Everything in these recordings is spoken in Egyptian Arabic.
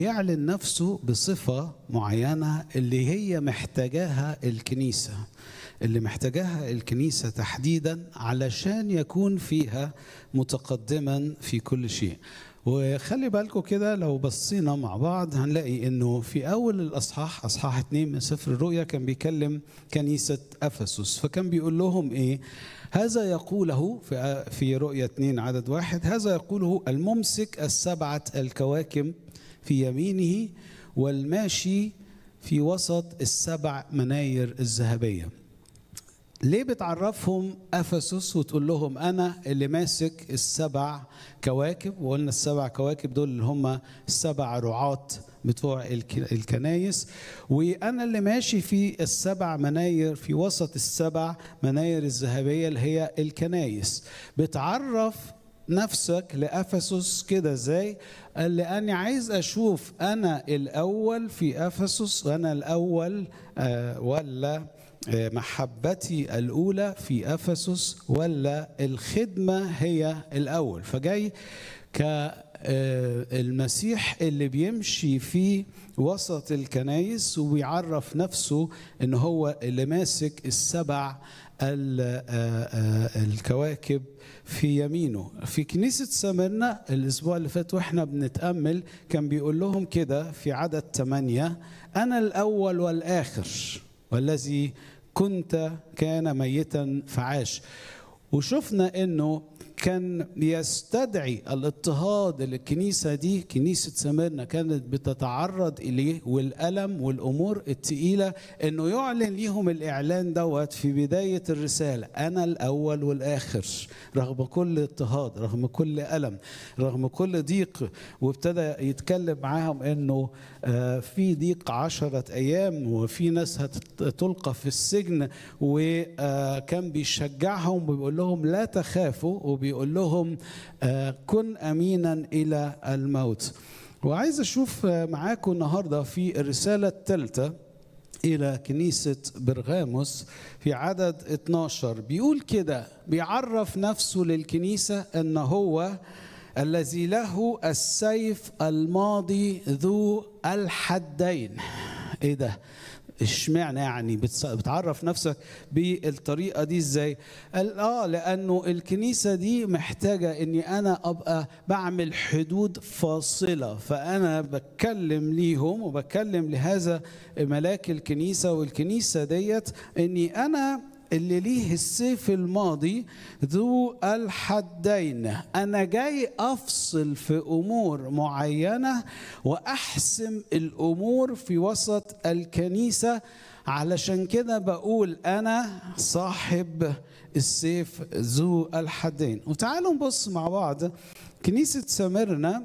يعلن نفسه بصفة معينة اللي هي محتاجاها الكنيسة اللي محتاجاها الكنيسة تحديدا علشان يكون فيها متقدما في كل شيء وخلي بالكم كده لو بصينا مع بعض هنلاقي انه في اول الاصحاح اصحاح اتنين من سفر الرؤيا كان بيكلم كنيسه افسس فكان بيقول لهم ايه هذا يقوله في في رؤيا اتنين عدد واحد هذا يقوله الممسك السبعه الكواكب في يمينه والماشي في وسط السبع مناير الذهبيه ليه بتعرفهم افسس وتقول لهم انا اللي ماسك السبع كواكب وقلنا السبع كواكب دول اللي هم السبع رعاة بتوع الكنايس وانا اللي ماشي في السبع مناير في وسط السبع مناير الذهبيه اللي هي الكنايس بتعرف نفسك لافسس كده ازاي قال لاني عايز اشوف انا الاول في افسس وانا الاول آه ولا محبتي الأولى في أفسس ولا الخدمة هي الأول فجاي كالمسيح اللي بيمشي في وسط الكنايس وبيعرف نفسه ان هو اللي ماسك السبع الكواكب في يمينه في كنيسة سمرنا الأسبوع اللي فات وإحنا بنتأمل كان بيقول لهم كده في عدد ثمانية أنا الأول والآخر والذي كنت كان ميتا فعاش وشفنا انه كان يستدعي الاضطهاد اللي الكنيسه دي كنيسه سميرنا كانت بتتعرض اليه والالم والامور الثقيله انه يعلن ليهم الاعلان دوت في بدايه الرساله انا الاول والاخر رغم كل اضطهاد رغم كل الم رغم كل ضيق وابتدى يتكلم معاهم انه في ضيق عشرة ايام وفي ناس هتلقى في السجن وكان بيشجعهم وبيقول لهم لا تخافوا وبيقول لهم كن امينا الى الموت وعايز اشوف معاكم النهارده في الرساله الثالثه الى كنيسه برغاموس في عدد 12 بيقول كده بيعرف نفسه للكنيسه ان هو الذي له السيف الماضي ذو الحدين ايه ده اشمعنى يعني بتعرف نفسك بالطريقه دي ازاي قال اه لانه الكنيسه دي محتاجه اني انا ابقى بعمل حدود فاصله فانا بتكلم ليهم وبتكلم لهذا ملاك الكنيسه والكنيسه ديت اني انا اللي ليه السيف الماضي ذو الحدين انا جاي افصل في امور معينه واحسم الامور في وسط الكنيسه علشان كده بقول انا صاحب السيف ذو الحدين وتعالوا نبص مع بعض كنيسه سمرنا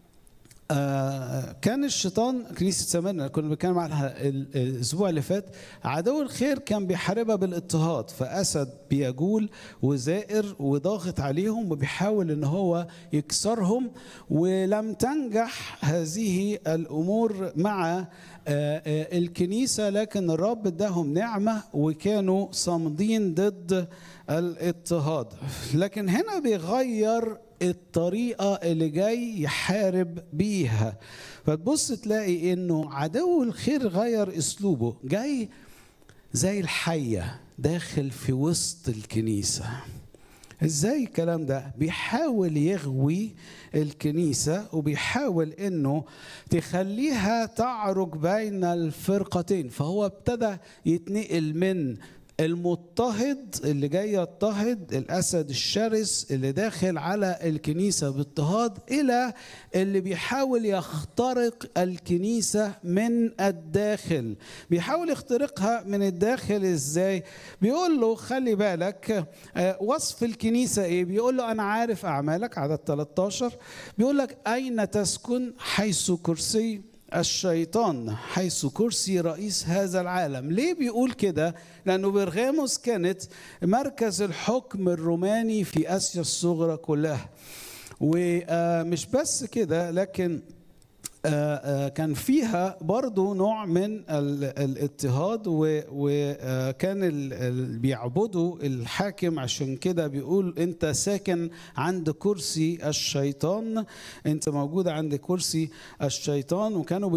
آه كان الشيطان كنيسة سمرنا كنا بنتكلم عنها الأسبوع اللي فات عدو الخير كان بيحاربها بالاضطهاد فأسد بيجول وزائر وضاغط عليهم وبيحاول إن هو يكسرهم ولم تنجح هذه الأمور مع آه آه الكنيسة لكن الرب اداهم نعمة وكانوا صامدين ضد الاضطهاد لكن هنا بيغير الطريقة اللي جاي يحارب بيها فتبص تلاقي انه عدو الخير غير اسلوبه جاي زي الحية داخل في وسط الكنيسة ازاي الكلام ده بيحاول يغوي الكنيسة وبيحاول انه تخليها تعرج بين الفرقتين فهو ابتدى يتنقل من المضطهد اللي جاي يضطهد الاسد الشرس اللي داخل على الكنيسه باضطهاد الى اللي بيحاول يخترق الكنيسه من الداخل بيحاول يخترقها من الداخل ازاي بيقول له خلي بالك وصف الكنيسه ايه بيقول له انا عارف اعمالك عدد 13 بيقول لك اين تسكن حيث كرسي الشيطان حيث كرسي رئيس هذا العالم ليه بيقول كده لأنه برغاموس كانت مركز الحكم الروماني في آسيا الصغرى كلها ومش بس كده لكن آه، آه، كان فيها برضو نوع من ال- الاضطهاد وكان ال- ال- بيعبدوا الحاكم عشان كده بيقول انت ساكن عند كرسي الشيطان انت موجود عند كرسي الشيطان وكانوا